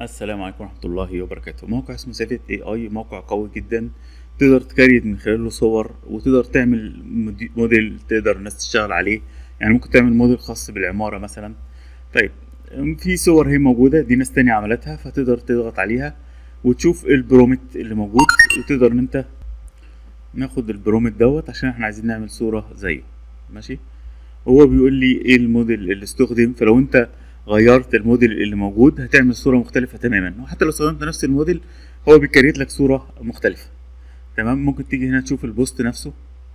السلام عليكم ورحمة الله وبركاته موقع اسمه سافيت اي اي موقع قوي جدا تقدر تكريت من خلاله صور وتقدر تعمل مودي- موديل تقدر الناس تشتغل عليه يعني ممكن تعمل موديل خاص بالعمارة مثلا طيب في صور هي موجودة دي ناس تانية عملتها فتقدر تضغط عليها وتشوف البرومت اللي موجود وتقدر ان انت ناخد البرومت دوت عشان احنا عايزين نعمل صورة زيه ماشي هو بيقول لي ايه الموديل اللي استخدم فلو انت غيرت الموديل اللي موجود هتعمل صورة مختلفة تماما وحتى لو استخدمت نفس الموديل هو بيكريت لك صورة مختلفة تمام ممكن تيجي هنا تشوف البوست نفسه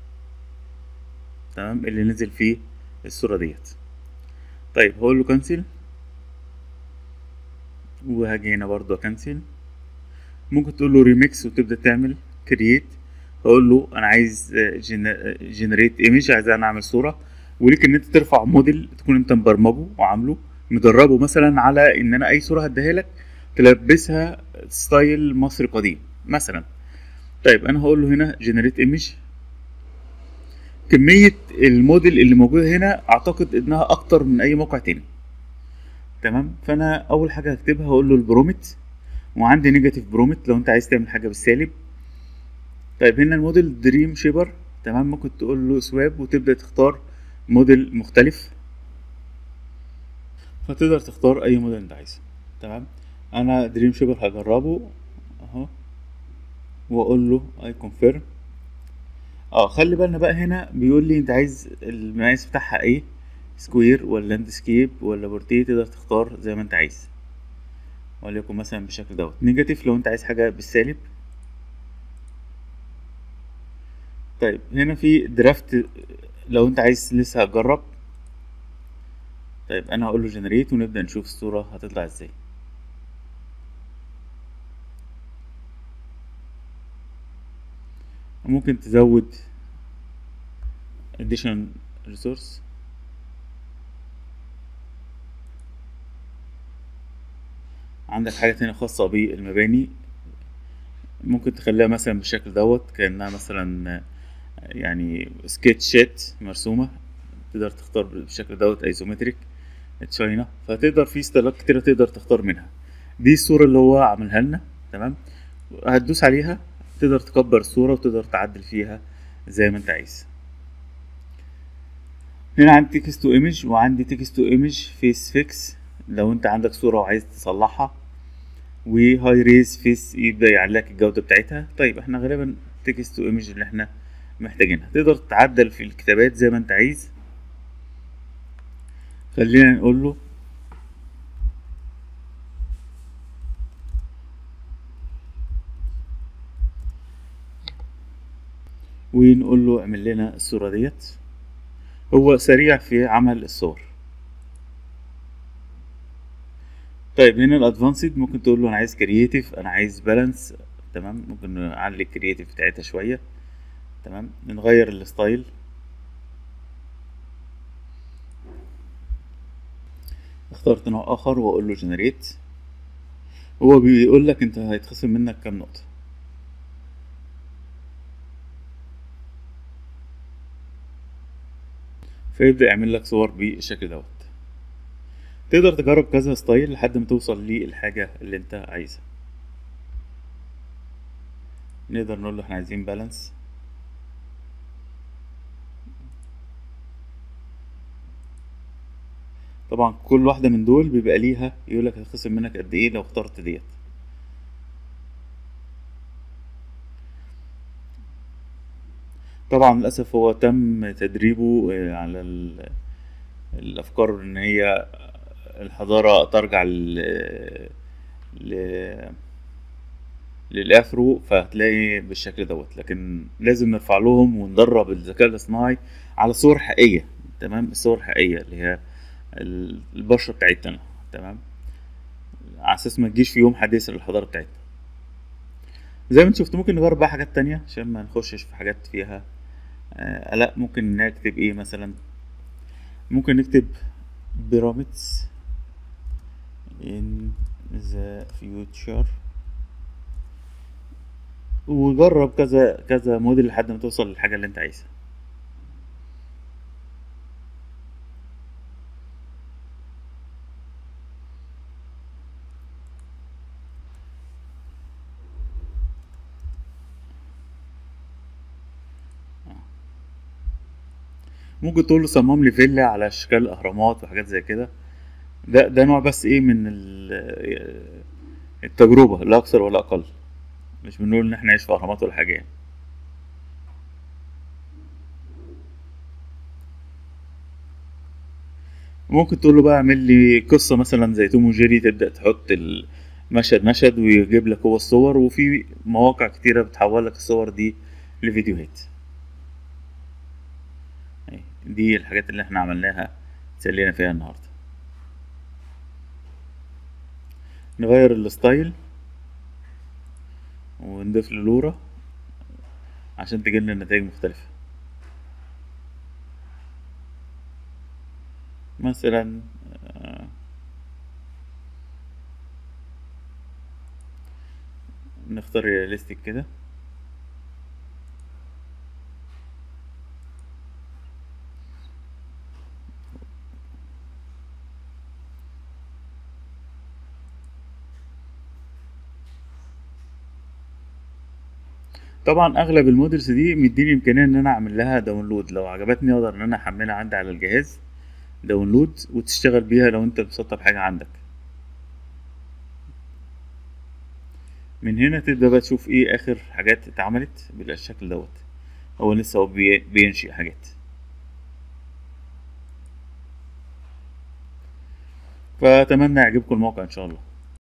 تمام اللي نزل فيه الصورة ديت طيب هقول له كنسل وهاجي هنا برضو اكنسل ممكن تقول له ريميكس وتبدأ تعمل كرييت اقول له انا عايز جنريت ايمج عايز انا اعمل صورة وليك ان انت ترفع موديل تكون انت مبرمجه وعامله مدربه مثلا على ان انا اي صورة هديها لك تلبسها ستايل مصري قديم مثلا طيب انا هقول له هنا جنريت ايمج كمية الموديل اللي موجودة هنا اعتقد انها اكتر من اي موقع تاني تمام فانا اول حاجة هكتبها هقول له البرومت وعندي نيجاتيف برومت لو انت عايز تعمل حاجة بالسالب طيب هنا الموديل دريم شيبر تمام ممكن تقول له سواب وتبدأ تختار موديل مختلف فتقدر تختار اي موديل انت عايزه تمام انا دريم شيبر هجربه اهو واقول له اي كونفيرم اه خلي بالنا بقى هنا بيقول لي انت عايز المقاس بتاعها ايه سكوير ولا لاندسكيب ولا بورتيه تقدر تختار زي ما انت عايز وليكن مثلا بالشكل دوت نيجاتيف لو انت عايز حاجه بالسالب طيب هنا في درافت لو انت عايز لسه هتجرب طيب انا هقول له جنريت ونبدا نشوف الصوره هتطلع ازاي ممكن تزود additional resource عندك حاجة تانية خاصة بالمباني ممكن تخليها مثلا بالشكل دوت كأنها مثلا يعني سكتشات مرسومة تقدر تختار بالشكل دوت ايزومتريك تشاينا فتقدر في ستايلات كتيرة تقدر تختار منها دي الصورة اللي هو عملها لنا تمام هتدوس عليها تقدر تكبر الصورة وتقدر تعدل فيها زي ما انت عايز هنا عندي تكست تو ايمج وعندي تكست تو ايمج فيس فيكس لو انت عندك صورة وعايز تصلحها وهاي ريز فيس يبدأ يعلق الجودة بتاعتها طيب احنا غالبا تكست تو ايمج اللي احنا محتاجينها تقدر تعدل في الكتابات زي ما انت عايز خلينا نقول له ونقول له اعمل لنا الصورة ديت هو سريع في عمل الصور طيب هنا الادفانسد ممكن تقول له انا عايز كرييتيف انا عايز بالانس تمام ممكن نعلي الكرييتيف بتاعتها شوية تمام نغير الستايل اخترت نوع اخر واقول له جنريت هو بيقول لك انت هيتخصم منك كام نقطة فيبدأ يعمل لك صور بالشكل دوت تقدر تجرب كذا ستايل لحد ما توصل للحاجة اللي انت عايزها نقدر نقول له احنا عايزين بالانس طبعا كل واحدة من دول بيبقى ليها يقولك هتخصم منك قد ايه لو اخترت ديت طبعا للأسف هو تم تدريبه على ال- الأفكار إن هي الحضارة ترجع ل ل للافرو فهتلاقي بالشكل دوت لكن لازم نرفع لهم وندرب الذكاء الاصطناعي على صور حقيقية تمام الصور الحقيقية اللي هي ال- البشرة بتاعتنا تمام على اساس ما تجيش في يوم حديث للحضارة بتاعتنا زي ما انت شفت ممكن نجرب بقى حاجات تانية عشان ما نخشش في حاجات فيها آه لا ممكن نكتب ايه مثلا ممكن نكتب pyramids in the future وجرب كذا كذا موديل لحد ما توصل للحاجة اللي انت عايزها ممكن تقول له صمم لي فيلا على اشكال اهرامات وحاجات زي كده ده ده نوع بس ايه من ال- التجربه لا اكثر ولا اقل مش بنقول ان احنا نعيش في اهرامات ولا حاجه يعني ممكن تقول له بقى اعمل لي قصه مثلا زي توم وجيري تبدا تحط المشهد مشهد ويجيب لك هو الصور وفي مواقع كتيره بتحول لك الصور دي لفيديوهات أهي، دي الحاجات اللي احنا عملناها اتسلينا فيها النهارده نغير الستايل ونضيف له لورا عشان تجيلنا نتائج مختلفة مثلا آه، نختار رياليستيك كده طبعا اغلب المودلز دي مديني امكانيه ان انا اعمل لها داونلود لو عجبتني اقدر ان انا احملها عندي على الجهاز داونلود وتشتغل بيها لو انت مسطب حاجه عندك من هنا تبدا بقى تشوف ايه اخر حاجات اتعملت بالشكل دوت هو لسه هو بي- بينشئ حاجات فاتمنى يعجبكم الموقع ان شاء الله